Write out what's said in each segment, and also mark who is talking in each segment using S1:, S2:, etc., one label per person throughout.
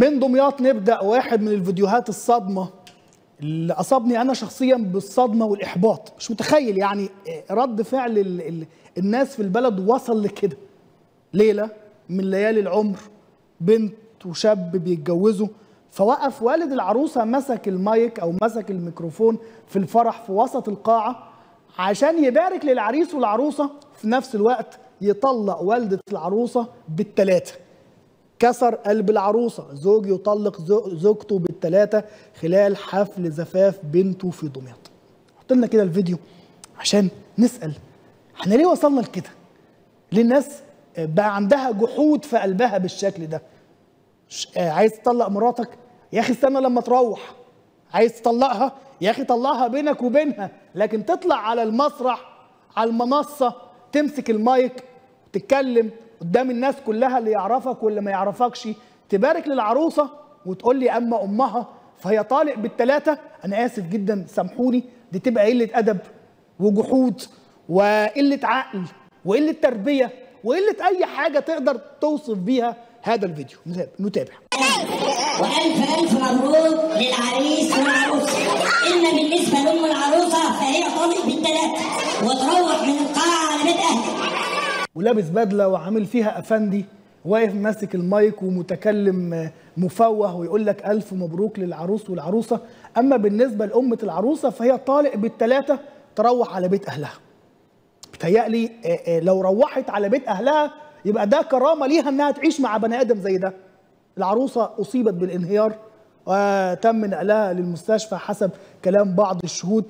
S1: من دمياط نبدا واحد من الفيديوهات الصدمه اللي اصابني انا شخصيا بالصدمه والاحباط مش متخيل يعني رد فعل ال ال الناس في البلد وصل لكده ليله من ليالي العمر بنت وشاب بيتجوزوا فوقف والد العروسه مسك المايك او مسك الميكروفون في الفرح في وسط القاعه عشان يبارك للعريس والعروسه في نفس الوقت يطلق والده العروسه بالثلاثه كسر قلب العروسه زوج يطلق زوجته بالثلاثه خلال حفل زفاف بنته في دمياط حط لنا كده الفيديو عشان نسال احنا ليه وصلنا لكده ليه الناس بقى عندها جحود في قلبها بالشكل ده عايز تطلق مراتك يا اخي استنى لما تروح عايز تطلقها يا اخي طلقها بينك وبينها لكن تطلع على المسرح على المنصه تمسك المايك وتتكلم قدام الناس كلها اللي يعرفك واللي ما يعرفكش تبارك للعروسه وتقول لي اما امها فهي طالق بالثلاثه انا اسف جدا سامحوني دي تبقى قله ادب وجحود وقله عقل وقله تربيه وقله اي حاجه تقدر توصف بيها هذا الفيديو نتابع
S2: والف الف مبروك للعريس والعروسه اما بالنسبه لام العروسه فهي طالق بالثلاثه وتروح من القاعه على بيت اهلها
S1: ولابس بدله وعامل فيها افندي واقف ماسك المايك ومتكلم مفوه ويقول لك الف مبروك للعروس والعروسه اما بالنسبه لامه العروسه فهي طالق بالثلاثه تروح على بيت اهلها بتهيألي لو روحت على بيت اهلها يبقى ده كرامه ليها انها تعيش مع بني ادم زي ده العروسه اصيبت بالانهيار وتم نقلها للمستشفى حسب كلام بعض الشهود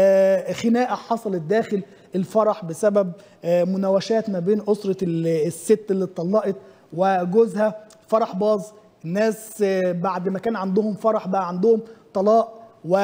S1: خناقه حصلت داخل الفرح بسبب مناوشات ما بين اسره الست اللي اتطلقت وجوزها فرح باظ الناس بعد ما كان عندهم فرح بقى عندهم طلاق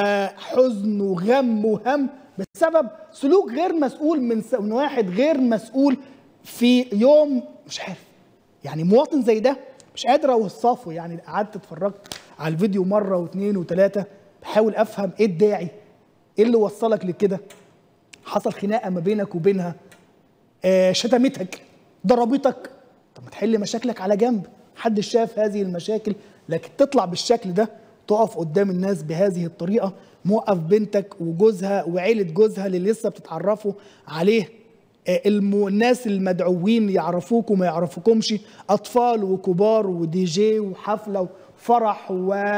S1: وحزن وغم وهم بسبب سلوك غير مسؤول من من واحد غير مسؤول في يوم مش عارف يعني مواطن زي ده مش قادر اوصفه يعني قعدت اتفرجت على الفيديو مره واثنين وثلاثه بحاول افهم ايه الداعي ايه اللي وصلك لكده حصل خناقه ما بينك وبينها آه شتمتك ضربتك طب ما تحل مشاكلك على جنب محدش شاف هذه المشاكل لكن تطلع بالشكل ده تقف قدام الناس بهذه الطريقه موقف بنتك وجوزها وعيله جوزها اللي لسه بتتعرفوا عليه الم... الناس المدعوين يعرفوك وما يعرفوكمش اطفال وكبار ودي جي وحفله وفرح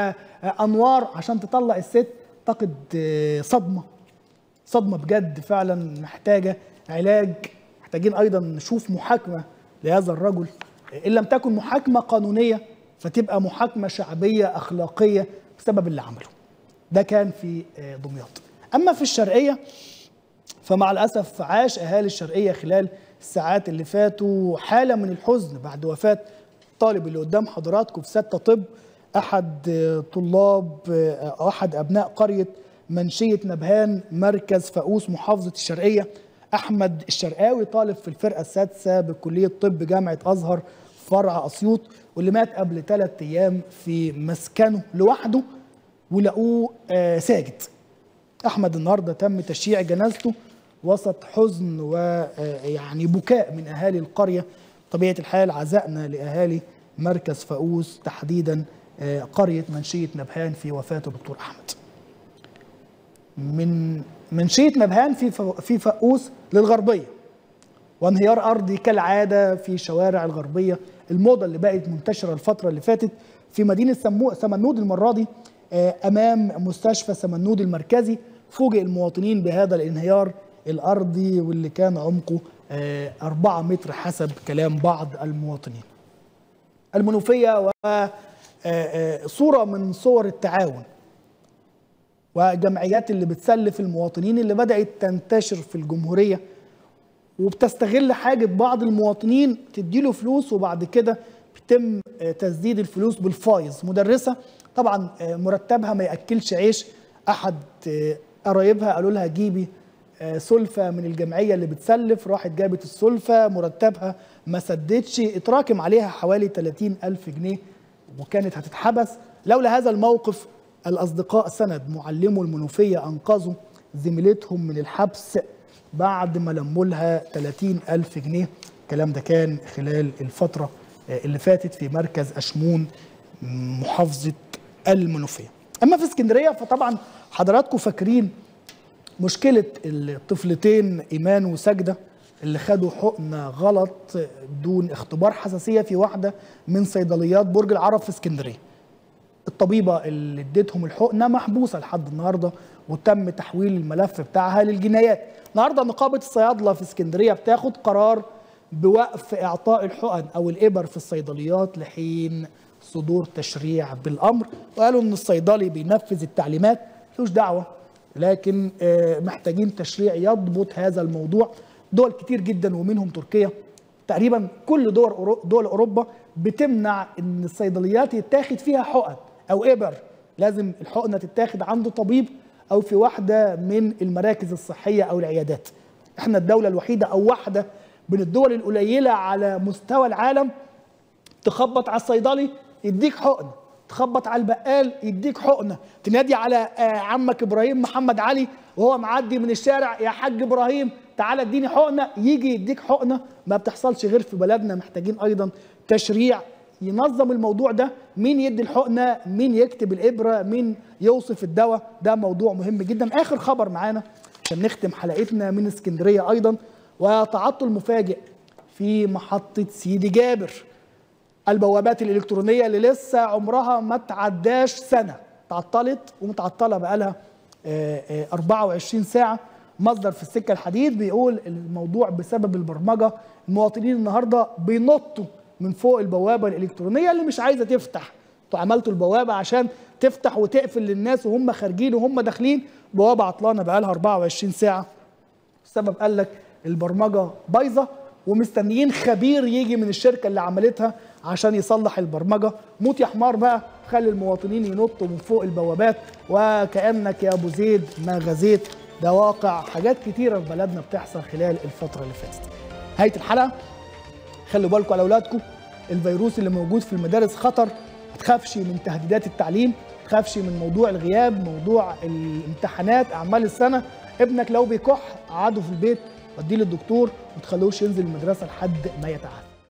S1: وانوار عشان تطلق الست اعتقد صدمه صدمه بجد فعلا محتاجه علاج محتاجين ايضا نشوف محاكمه لهذا الرجل ان لم تكن محاكمه قانونيه فتبقى محاكمه شعبيه اخلاقيه بسبب اللي عمله ده كان في دمياط اما في الشرقيه فمع الاسف عاش اهالي الشرقيه خلال الساعات اللي فاتوا حاله من الحزن بعد وفاه الطالب اللي قدام حضراتكم في ستة طب احد طلاب احد ابناء قريه منشيه نبهان مركز فاقوس محافظه الشرقيه احمد الشرقاوي طالب في الفرقه السادسه بكليه طب جامعه ازهر فرع اسيوط واللي مات قبل ثلاث ايام في مسكنه لوحده ولقوه ساجد احمد النهارده تم تشييع جنازته وسط حزن ويعني بكاء من اهالي القريه طبيعه الحال عزائنا لاهالي مركز فاقوس تحديدا قريه منشيه نبهان في وفاه الدكتور احمد من منشيه نبهان في في فاقوس للغربيه وانهيار ارضي كالعاده في شوارع الغربيه الموضه اللي بقت منتشره الفتره اللي فاتت في مدينه سمنود المره دي امام مستشفى سمنود المركزي فوجئ المواطنين بهذا الانهيار الارضي واللي كان عمقه 4 متر حسب كلام بعض المواطنين. المنوفيه وصوره من صور التعاون وجمعيات اللي بتسلف المواطنين اللي بدات تنتشر في الجمهوريه وبتستغل حاجه بعض المواطنين تديله فلوس وبعد كده بيتم تسديد الفلوس بالفايز مدرسه طبعا مرتبها ما ياكلش عيش احد قرايبها قالوا لها جيبي سلفه من الجمعيه اللي بتسلف راحت جابت السلفه مرتبها ما سددش اتراكم عليها حوالي 30 ألف جنيه وكانت هتتحبس لولا هذا الموقف الأصدقاء سند معلمو المنوفية أنقذوا زميلتهم من الحبس بعد ما لموا لها 30 ألف جنيه الكلام ده كان خلال الفترة اللي فاتت في مركز أشمون محافظه المنوفيه اما في اسكندريه فطبعا حضراتكم فاكرين مشكله الطفلتين ايمان وسجده اللي خدوا حقنه غلط دون اختبار حساسيه في واحده من صيدليات برج العرب في اسكندريه الطبيبه اللي اديتهم الحقنه محبوسه لحد النهارده وتم تحويل الملف بتاعها للجنايات النهارده نقابه الصيادله في اسكندريه بتاخد قرار بوقف اعطاء الحقن او الابر في الصيدليات لحين صدور تشريع بالامر وقالوا ان الصيدلي بينفذ التعليمات ملوش دعوه لكن آه، محتاجين تشريع يضبط هذا الموضوع دول كتير جدا ومنهم تركيا تقريبا كل دول أورو- دول اوروبا بتمنع ان الصيدليات يتاخد فيها حقن او ابر لازم الحقنه تتاخد عند طبيب او في واحده من المراكز الصحيه او العيادات احنا الدوله الوحيده او واحده من الدول القليله على مستوى العالم تخبط على الصيدلي يديك حقنه تخبط على البقال يديك حقنه تنادي على آه، عمك ابراهيم محمد علي وهو معدي من الشارع يا حاج ابراهيم تعالى اديني حقنه يجي يديك حقنه ما بتحصلش غير في بلدنا محتاجين ايضا تشريع ينظم الموضوع ده مين يدي الحقنه مين يكتب الابره مين يوصف الدواء ده موضوع مهم جدا اخر خبر معانا عشان نختم حلقتنا من اسكندريه ايضا وتعطل مفاجئ في محطه سيدي جابر البوابات الالكترونيه اللي لسه عمرها ما تعداش سنه تعطلت ومتعطله بقالها آه، آه، 24 ساعه مصدر في السكه الحديد بيقول الموضوع بسبب البرمجه المواطنين النهارده بينطوا من فوق البوابه الالكترونيه اللي مش عايزه تفتح انتوا عملتوا البوابه عشان تفتح وتقفل للناس وهم خارجين وهم داخلين بوابه عطلانه بقالها 24 ساعه السبب قال لك البرمجه بايظه ومستنيين خبير يجي من الشركه اللي عملتها عشان يصلح البرمجه موت يا حمار بقى خلي المواطنين ينطوا من فوق البوابات وكانك يا ابو زيد ما غزيت ده واقع حاجات كتيره في بلدنا بتحصل خلال الفتره اللي فاتت نهايه الحلقه خلوا بالكم على اولادكم الفيروس اللي موجود في المدارس خطر ما تخافش من تهديدات التعليم ما تخافش من موضوع الغياب موضوع الامتحانات اعمال السنه ابنك لو بيكح قعده في البيت وديه للدكتور وما تخلوش ينزل المدرسه لحد ما يتعافى